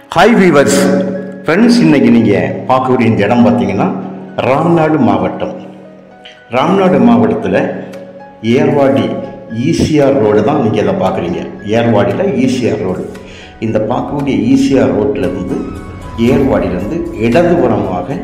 hi viewers friends இன்னைக்கு நீங்கள் பார்க்கக்கூடிய இந்த இடம் பார்த்தீங்கன்னா ராம்நாடு மாவட்டம் ராம்நாடு மாவட்டத்தில் ஏர்வாடி ஈசிஆர் ரோடு தான் நீங்கள் இதை பார்க்குறீங்க ஏர்வாடியில் ஈசிஆர் ரோடு இந்த பார்க்கக்கூடிய ஈசிஆர் ரோட்டிலேருந்து ஏர்வாடியிலேருந்து இடதுபுறமாக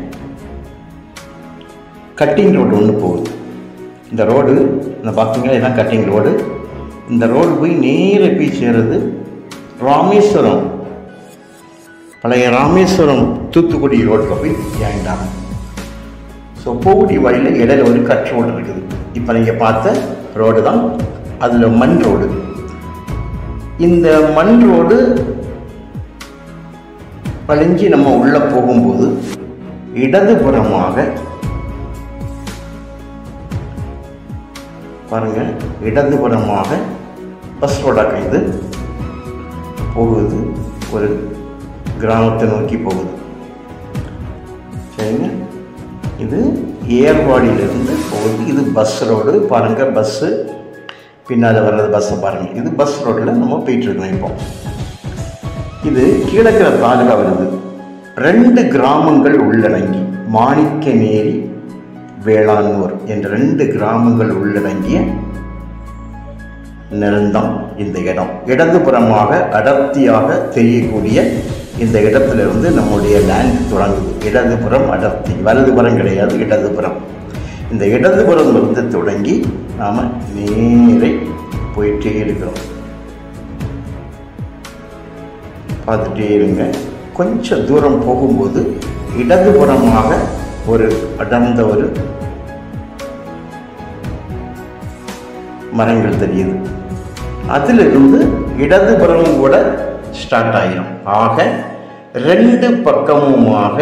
கட்டிங் ரோடு ஒன்று போகுது இந்த ரோடு இந்த பார்த்தீங்களா இதான் கட்டிங் ரோடு இந்த ரோடு போய் நேர போய் சேருது ராமேஸ்வரம் பழைய ராமேஸ்வரம் தூத்துக்குடி ரோட்டில் போய் ஜாயின் ஆகும் ஸோ போகுடி வழியில் இடையில ஒரு கட் ரோடு இருக்குது இப்போ நீங்கள் பார்த்த ரோடு தான் அதில் மண் ரோடு இந்த மண் ரோடு வளைஞ்சி நம்ம உள்ளே போகும்போது இடதுபுறமாக பாருங்க இடதுபுறமாக பஸ் ரோடாக இது போகுது ஒரு கிராமத்தை நோக்கி போகுது சரிங்க இது ஏர்வாடியிலிருந்து போகுது இது பஸ் ரோடு பாருங்கள் பஸ்ஸு பின்னால் வர்றது பஸ்ஸை பாருங்கள் இது பஸ் ரோட்டில் நம்ம போயிட்டுருக்கோம் இப்போ இது கீழக்கிற தாலுகா வருது ரெண்டு கிராமங்கள் உள்ளடங்கி மாணிக்கநேரி வேளாண்மூர் என்ற ரெண்டு கிராமங்கள் உள்ளடங்கிய நிலம்தான் இந்த இடம் இடதுபுறமாக அடர்த்தியாக தெரியக்கூடிய இந்த இடத்திலிருந்து நம்முடைய லேண்ட் தொடங்குது இடதுபுறம் அடர்த்தி வலதுபுறம் கிடையாது இடதுபுறம் இந்த இடதுபுறம் இருந்து தொடங்கி நாம் நேரே போயிட்டே இருக்கிறோம் பார்த்துட்டே இருங்க கொஞ்சம் தூரம் போகும்போது இடதுபுறமாக ஒரு அடர்ந்த ஒரு மரங்கள் தெரியுது அதிலிருந்து இடதுபுறம் கூட ஸ்டார்ட் ஆகிரும் ஆக ரெண்டு பக்கமுமாக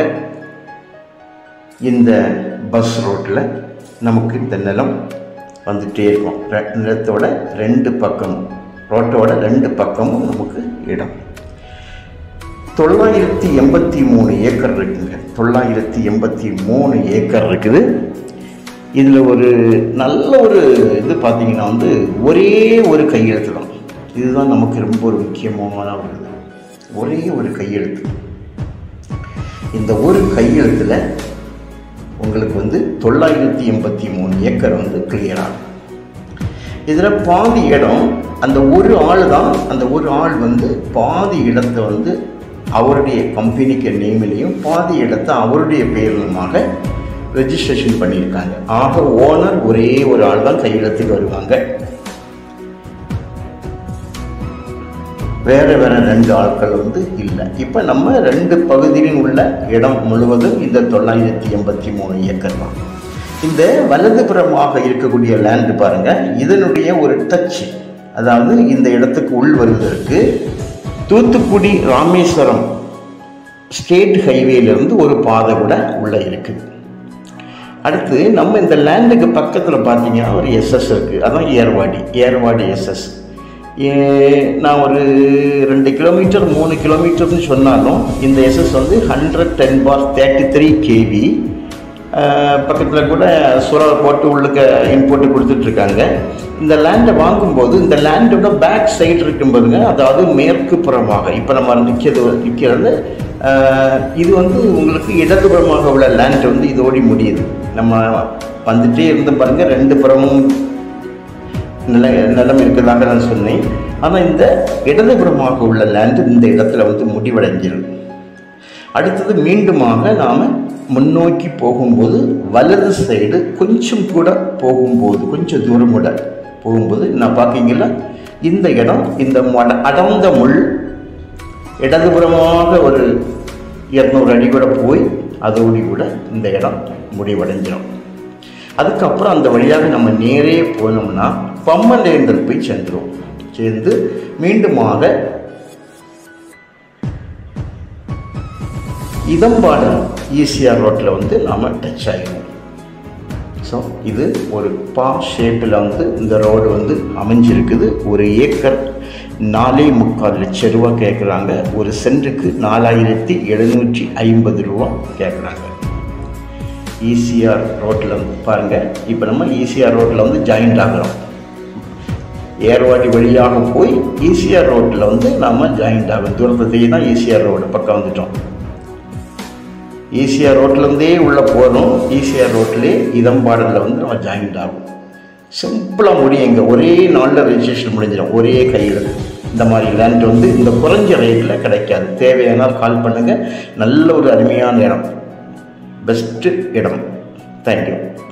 இந்த பஸ் ரோட்டில் நமக்கு இந்த நிலம் வந்துட்டே இருக்கும் ரெ- நிலத்தோட ரெண்டு பக்கமும் ரோட்டோட ரெண்டு பக்கமும் நமக்கு இடம் தொள்ளாயிரத்தி எண்பத்தி மூணு ஏக்கர் இருக்குங்க தொள்ளாயிரத்தி எண்பத்தி மூணு ஏக்கர் இருக்குது இதில் ஒரு நல்ல ஒரு இது பார்த்தீங்கன்னா வந்து ஒரே ஒரு கையெழுத்து தான் இதுதான் நமக்கு ரொம்ப ஒரு முக்கியமான ஒரு இது ஒரே ஒரு கையெழுத்து இந்த ஒரு கையெழுத்தில் உங்களுக்கு வந்து தொள்ளாயிரத்தி எண்பத்தி மூணு ஏக்கர் வந்து கிளியர் ஆகும் இதில் பாதி இடம் அந்த ஒரு ஆள் தான் அந்த ஒரு ஆள் வந்து பாதி இடத்தை வந்து அவருடைய கம்பெனிக்கு நேமிலையும் பாதி இடத்தை அவருடைய பேரிலுமாக ரெஜிஸ்ட்ரேஷன் பண்ணியிருக்காங்க ஆக ஓனர் ஒரே ஒரு ஆள் தான் கையெழுத்துக்கு வருவாங்க வேற வேற ரெண்டு ஆட்கள் வந்து இல்லை இப்போ நம்ம ரெண்டு பகுதியில் உள்ள இடம் முழுவதும் இந்த தொள்ளாயிரத்தி எண்பத்தி மூணு ஏக்கர் தான் இந்த வலதுபுறமாக இருக்கக்கூடிய லேண்டு பாருங்க இதனுடைய ஒரு டச் அதாவது இந்த இடத்துக்கு உள் வருவதற்கு தூத்துக்குடி ராமேஸ்வரம் ஸ்டேட் ஹைவேலேருந்து ஒரு பாதை கூட உள்ளே இருக்குது அடுத்து நம்ம இந்த லேண்டுக்கு பக்கத்தில் பார்த்தீங்கன்னா ஒரு எஸ்எஸ் இருக்குது அதான் ஏர்வாடி ஏர்வாடி எஸ்எஸ் நான் ஒரு ரெண்டு கிலோமீட்டர் மூணு கிலோமீட்டர்னு சொன்னாலும் இந்த எஸ்எஸ் வந்து hundred ten bar thirty three KV பக்கத்தில் கூட சுரல் போட்டு உள்ளுக்க இன்போட்டு கொடுத்துட்ருக்காங்க இந்த லேண்டை வாங்கும்போது இந்த லேண்டோட பேக் சைடு இருக்கும் பாருங்க அதாவது மேற்கு புறமாக இப்போ நம்ம நிற்கிறது நிற்கிறது இது வந்து உங்களுக்கு இடதுபுறமாக உள்ள லேண்ட் வந்து இதோடி முடியுது நம்ம வந்துட்டே இருந்து பாருங்க ரெண்டு புறமும் நில நிலம் இருக்கிறதாக நான் சொன்னேன் ஆனால் இந்த இடதுபுறமாக உள்ள லேண்டு இந்த இடத்துல வந்து முடிவடைஞ்சிடும் அடுத்தது மீண்டுமாக நாம் முன்னோக்கி போகும்போது வலது சைடு கொஞ்சம் கூட போகும்போது கொஞ்சம் தூரம் கூட போகும்போது நான் பார்க்கீங்களா இந்த இடம் இந்த மட- அடர்ந்த முள் இடதுபுறமாக ஒரு இரநூறு அடி கூட போய் அதோடு கூட இந்த இடம் முடிவடைஞ்சிடும் அதுக்கப்புறம் அந்த வழியாக நம்ம நேரே போனோம்னா பம்மலேந்தல் போய் சேர்ந்துடும் சேர்ந்து மீண்டுமாக இதம்பாடு ஈசிஆர் ரோட்டில் வந்து நாம் டச் ஆகிடுவோம் ஸோ இது ஒரு பா ஷேப்பில் வந்து இந்த ரோடு வந்து அமைஞ்சிருக்குது ஒரு ஏக்கர் நாலே முக்கால் லட்ச ரூபா கேட்குறாங்க ஒரு சென்ட்டுக்கு நாலாயிரத்தி எழுநூற்றி ஐம்பது ரூபா கேட்குறாங்க ஈசிஆர் ரோட்டில் வந்து பாருங்கள் இப்போ நம்ம ஈசிஆர் ரோட்டில் வந்து ஜாயிண்ட் ஆகிறோம் ஏர்வாடி வழியாக போய் ஈசிஆர் ரோட்டில் வந்து நாம் ஜாயிண்ட் ஆகும் தூரத்தை தான் ஈசிஆர் ரோடு பக்கம் வந்துட்டோம் ஈசிஆர் ரோட்லேருந்தே உள்ளே போகிறோம் ஈசிஆர் ரோட்லேயே இதம்பாடலில் வந்து நம்ம ஜாயிண்ட் ஆகும் சிம்பிளாக முடியும் இங்கே ஒரே நாளில் ரெஜிஸ்ட்ரேஷன் முடிஞ்சிடும் ஒரே கையில் இந்த மாதிரி லேண்ட் வந்து இந்த குறைஞ்ச ரேட்டில் கிடைக்காது தேவையானால் கால் பண்ணுங்கள் நல்ல ஒரு அருமையான இடம் பெஸ்ட்டு இடம் தேங்க்யூ